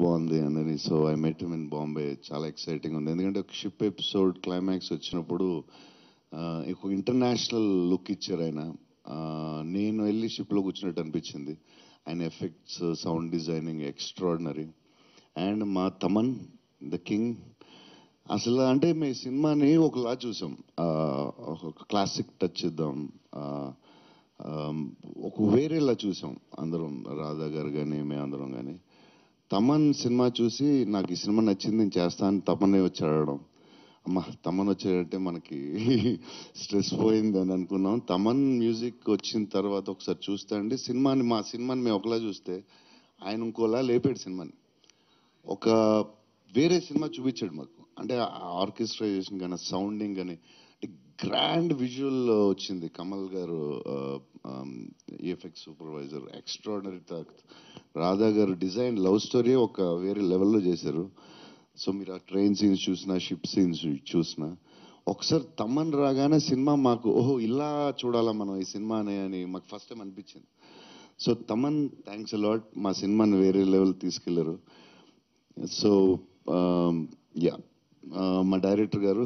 బాగుంది అని so I met in Bombay చాలా ఎక్సైటింగ్ ఉంది ఎందుకంటే ఒక షిప్ ఎపిసోడ్ క్లైమాక్స్ వచ్చినప్పుడు ఆ, ఒక ఇంటర్నేషనల్ లుక్ ఇచ్చారు ఆయన ఆ, నేను వెళ్ళి షిప్లో కూర్చున్నట్టు అనిపించింది ఆయన effects sound designing extraordinary and మా తమన్ ద కింగ్ అసలు అంటే మీ సినిమాని ఒకలా చూసాం ఆ, ఒక క్లాసిక్ టచ్ ఇద్దాం ఆ, ఆ, ఒక వేరేలా చూసాం అందరం రాధా గారు కానీ మేమందరం కానీ తమన్ సినిమా చూసి నాకు ఈ సినిమా నచ్చింది నేను చేస్తాను తమనే వచ్చి అడగడం అమ్మ తమన్ వచ్చాడంటే మనకి స్ట్రెస్ పోయింది అని అనుకున్నాం తమన్ మ్యూజిక్ వచ్చిన తర్వాత ఒకసారి చూస్తే అండి సినిమాని మా సినిమాని మేము ఒకలా చూస్తే ఆయన ఇంకోలా లేపాడు సినిమాని ఒక వేరే సినిమా చూపించాడు మాకు అంటే ఆర్కెస్ట్రైజేషన్ కానీ సౌండింగ్ కానీ గ్రాండ్ విజువల్ వచ్చింది కమల్ గారు ఈఎఫ్ఎక్స్ సూపర్వైజర్ ఎక్స్ట్రాడినరీ రాధా గారు డిజైన్ లవ్ స్టోరీ ఒక వేరే లెవెల్లో చేశారు సో మీరు ఆ ట్రైన్ సీన్స్ చూసినా షిప్ సీన్స్ చూసినా ఒకసారి తమ్మన్ రాగానే సినిమా మాకు ఓహో ఇలా చూడాలా మనం ఈ సినిమానే అని మాకు ఫస్ట్ టైం అనిపించింది సో తమన్ థ్యాంక్స్ అలాట్ మా సినిమాని వేరే లెవెల్ తీసుకెళ్లారు సో యా మా డైరెక్టర్ గారు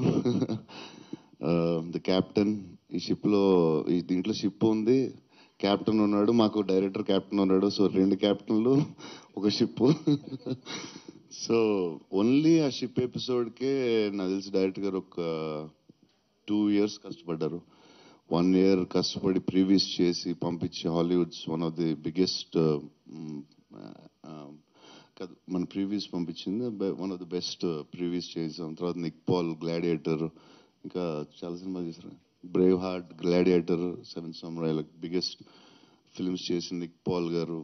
ద క్యాప్టెన్ ఈ షిప్లో ఈ దీంట్లో షిప్ ఉంది క్యాప్టెన్ ఉన్నాడు మాకు డైరెక్టర్ క్యాప్టెన్ ఉన్నాడు సో రెండు క్యాప్టెన్లు ఒక షిప్ సో ఓన్లీ ఆ షిప్ ఎపిసోడ్కే నాకు తెలిసి డైరెక్టర్ గారు ఒక టూ ఇయర్స్ కష్టపడ్డారు వన్ ఇయర్ కష్టపడి ప్రీవియస్ చేసి పంపించి Hollywood's one of the biggest కాదు మన ప్రీవియస్ పంపించింది one of the best previs చేసాం తర్వాత నిక్ పాల్ గ్లాడియేటర్ ఇంకా చాలా సినిమాలు చేశారు Braveheart Gladiator Seven Samurai like biggest films చేసిన నిక్ పాల్ గారు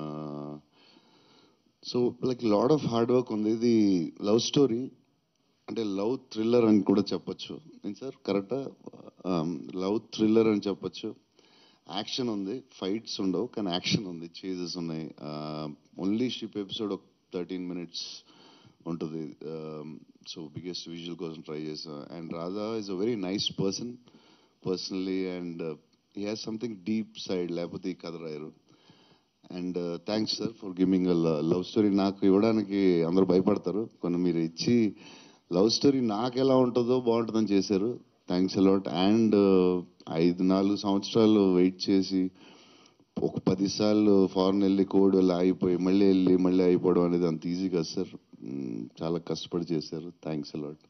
so like lot of hard work ఉంది ఇది లవ్ స్టోరీ అంటే లవ్ థ్రిల్లర్ అని కూడా చెప్పొచ్చు ఏం సార్ కరెక్టా లవ్ థ్రిల్లర్ అని చెప్పొచ్చు యాక్షన్ ఉంది ఫైట్స్ ఉండవు కానీ యాక్షన్ ఉంది చేజెస్ ఉన్నాయి ఓన్లీ షిప్ ఎపిసోడ్ ఒక థర్టీన్ మినిట్స్ ఉంటుంది సో బిగ్గెస్ట్ విజువల్ కోసం ట్రై చేసా and Radha is a very nice person personally and he has something deep side లేకపోతే ఈ కథ రాయరు and thanks sir for giving love story నాకు ఇవ్వడానికి అందరూ భయపడతారు కొన్ని మీరు ఇచ్చి లవ్ స్టోరీ నాకు ఎలా ఉంటుందో బాగుంటుందని చేశారు థ్యాంక్స్ అలాట్ అండ్ ఐదు నాలుగు సంవత్సరాలు వెయిట్ చేసి ఒక పది సార్లు ఫారెన్ వెళ్ళి కోడ్ వెళ్ళి ఆగిపోయి మళ్ళీ వెళ్ళి మళ్ళీ అయిపోవడం అనేది అంత ఈజీ కాదు సార్ చాలా కష్టపడి చేశారు thanks a lot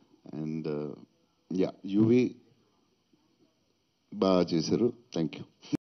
and yeah UV బాగా చేశారు థ్యాంక్ యూ